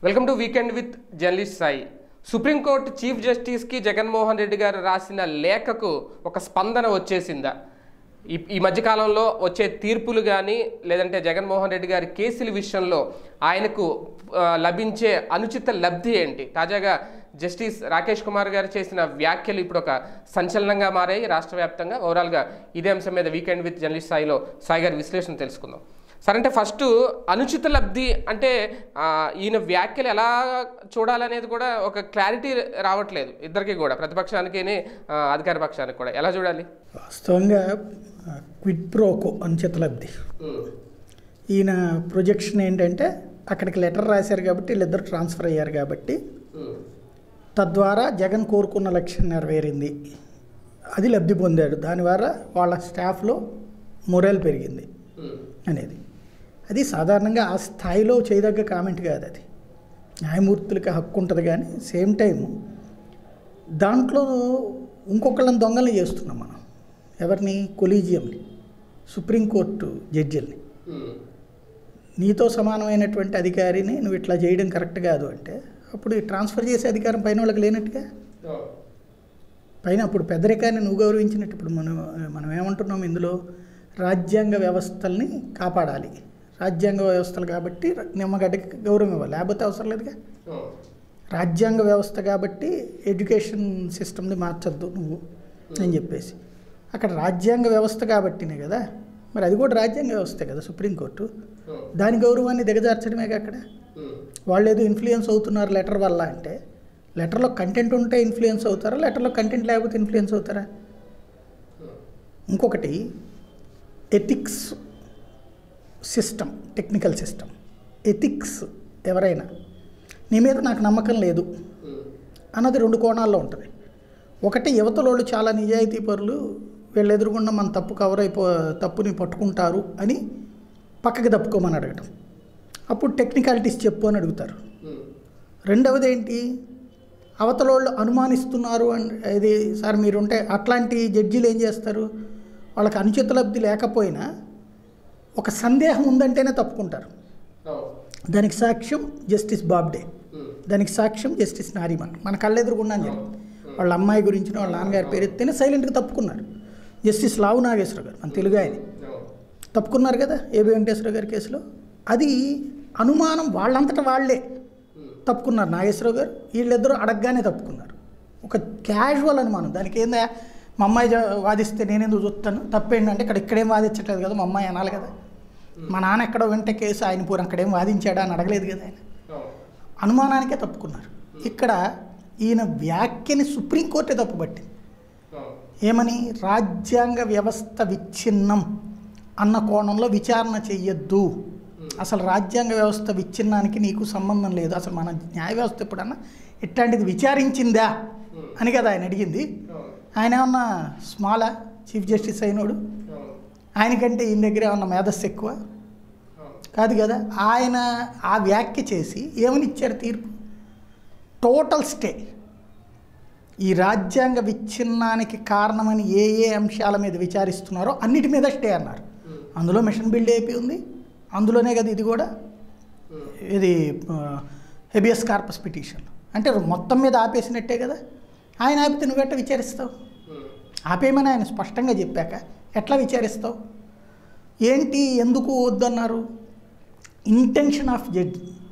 welcome to weekend with journalist Sai supreme court chief జస్టిస్కి జగన్మోహన్ రెడ్డి గారు రాసిన లేఖకు ఒక స్పందన వచ్చేసిందా ఈ ఈ మధ్యకాలంలో వచ్చే తీర్పులు కానీ లేదంటే జగన్మోహన్ రెడ్డి గారి కేసుల విషయంలో ఆయనకు ఆ, లభించే అనుచిత లబ్ధి ఏంటి తాజాగా జస్టిస్ రాకేష్ కుమార్ గారు చేసిన వ్యాఖ్యలు ఇప్పుడు ఒక సంచలనంగా మారాయి రాష్ట్ర వ్యాప్తంగా ఓవరాల్గా ఇదే అంశం మీద వీకెండ్ విత్ జర్నలిస్ట్ స్థాయిలో సాయి గారి విశ్లేషణ తెలుసుకుందాం సరే అంటే ఫస్ట్ అనుచిత లబ్ధి అంటే ఆ, ఈయన వ్యాఖ్యలు ఎలా చూడాలనేది కూడా ఒక క్లారిటీ రావట్లేదు ఇద్దరికి కూడా ప్రతిపక్షానికి అధికార పక్షానికి కూడా ఎలా చూడాలి వాస్తవంగా క్విడ్ ప్రోకో అనుచిత లబ్ధి ఈయన ప్రొజెక్షన్ ఏంటంటే అక్కడికి లెటర్ రాశారు కాబట్టి వీళ్ళిద్దరు ట్రాన్స్ఫర్ అయ్యారు కాబట్టి తద్వారా జగన్ కోరుకున్న లక్ష్యం నెరవేరింది అది లబ్ధి పొందాడు దాని ద్వారా వాళ్ళ స్టాఫ్లో మొరల్ పెరిగింది అనేది అది సాధారణంగా ఆ స్థాయిలో చేయదగ్గ కామెంట్ కాదు అది న్యాయమూర్తులకి హక్కు ఉంటుంది కానీ సేమ్ టైం దాంట్లో ఇంకొకళ్ళని దొంగల్ని చేస్తున్నాం మనం ఎవరిని కొలీజియంని సుప్రీంకోర్టు జడ్జిల్ని నీతో సమానమైనటువంటి అధికారిని నువ్వు ఇట్లా చేయడం కరెక్ట్ కాదు అంటే అప్పుడు ఈ ట్రాన్స్ఫర్ చేసే అధికారం పైన వాళ్ళకి లేనట్టుగా పైన అప్పుడు పెద్దరికాన్ని నువ్వు గౌరవించినట్టు ఇప్పుడు మనం మనం ఏమంటున్నాం ఇందులో రాజ్యాంగ వ్యవస్థల్ని కాపాడాలి రాజ్యాంగ వ్యవస్థలు కాబట్టి నిమ్మగడ్డకి గౌరవం ఇవ్వాలి లేకపోతే అవసరం లేదుగా రాజ్యాంగ వ్యవస్థ కాబట్టి ఎడ్యుకేషన్ సిస్టమ్ని మార్చొద్దు నువ్వు అని చెప్పేసి అక్కడ రాజ్యాంగ వ్యవస్థ కాబట్టినే కదా మరి అది కూడా రాజ్యాంగ వ్యవస్థే కదా సుప్రీంకోర్టు దాని గౌరవాన్ని దిగజార్చడమే అక్కడ వాళ్ళు ఏదో ఇన్ఫ్లుయెన్స్ అవుతున్నారు లెటర్ వల్ల అంటే లెటర్లో కంటెంట్ ఉంటే ఇన్ఫ్లుయెన్స్ అవుతారా లెటర్లో కంటెంట్ లేకపోతే ఇన్ఫ్లుయెన్స్ అవుతారా ఇంకొకటి ethics system technical system ethics ఎవరైనా నీ మీద నాకు నమ్మకం లేదు అన్నది రెండు కోణాల్లో ఉంటుంది ఒకటి యువతలోళ్ళు చాలా నిజాయితీ పరులు వీళ్ళు ఎదురుగుండా మన తప్పు కవర్ అయిపో తప్పుని పట్టుకుంటారు అని పక్కకి తప్పుకోమని అడగటం అప్పుడు టెక్నికాలిటీస్ చెప్పు అని అడుగుతారు రెండవది ఏంటి అవతలోళ్ళు అనుమానిస్తున్నారు అని ఇది సార్ మీరుంటే అట్లాంటి జడ్జీలు ఏం చేస్తారు వాళ్ళకి అనుచిత లబ్ధి లేకపోయినా ఒక సందేహం ఉందంటేనే తప్పుకుంటారు దానికి సాక్ష్యం జస్టిస్ బాబ్డే దానికి సాక్ష్యం జస్టిస్ నారిమన్ మన కళ్ళెదురుగుండా జరిగింది వాళ్ళ అమ్మాయి గురించి వాళ్ళ నాన్నగారి పేరు ఎత్తేనే సైలెంట్గా తప్పుకున్నారు జస్టిస్ లావు నాగేశ్వర గారు మన తెలుగు ఆయన తప్పుకున్నారు కదా ఏబి వెంకటేశ్వర గారి కేసులో అది అనుమానం వాళ్ళంతటా వాళ్ళే తప్పుకున్నారు నాగేశ్వరరావు గారు వీళ్ళిద్దరూ అడగగానే తప్పుకున్నారు ఒక క్యాజువల్ అనుమానం దానికి ఏందా మా అమ్మాయి జ- వాదిస్తే నేనెందుకు చూస్తాను తప్పేంటంటే ఇక్కడ ఇక్కడేం వాదించట్లేదు కదా మా అమ్మాయి అనాలి కదా మా నాన్న ఎక్కడో వెంట కేసు ఆయన పూర అక్కడేం వాదించాడా అని అడగలేదు కదా ఆయన అనుమానానికే తప్పుకున్నారు ఇక్కడ ఈయన వ్యాఖ్యని సుప్రీంకోర్టే తప్పుపట్టింది ఏమని రాజ్యాంగ వ్యవస్థ విచ్ఛిన్నం అన్న కోణంలో విచారణ చెయ్యొద్దు అసలు రాజ్యాంగ వ్యవస్థ విచ్ఛిన్నానికి నీకు సంబంధం లేదు అసలు మన న్యాయ వ్యవస్థ ఎప్పుడన్నా ఇట్లాంటిది విచారించిందా అని కదా ఆయన అడిగింది ఆయన ఏమన్నా స్మాలా చీఫ్ జస్టిస్ అయినోడు ఆయనకంటే ఈయన దగ్గర ఏమన్నా మేధస్సు ఎక్కువ కాదు కదా ఆయన ఆ వ్యాఖ్య చేసి ఏమని ఇచ్చారు తీర్పు టోటల్ స్టే ఈ రాజ్యాంగ విచ్ఛిన్నానికి కారణమని ఏ ఏ అంశాల మీద విచారిస్తున్నారో అన్నిటి మీద స్టే అన్నారు అందులో మిషన్ బిల్డ్ ఏపీ ఉంది అందులోనే కదా ఇది కూడా ఇది హెబియస్ కార్పస్ పిటిషన్ అంటే మొత్తం మీద ఆపేసినట్టే కదా ఆయన ఆపితే నువ్వెట్ట విచారిస్తావు ఆపేయమని ఆయన స్పష్టంగా చెప్పాక ఎట్లా విచారిస్తావు ఏంటి ఎందుకు వద్దన్నారు ఇంటెన్షన్ ఆఫ్ జడ్జ్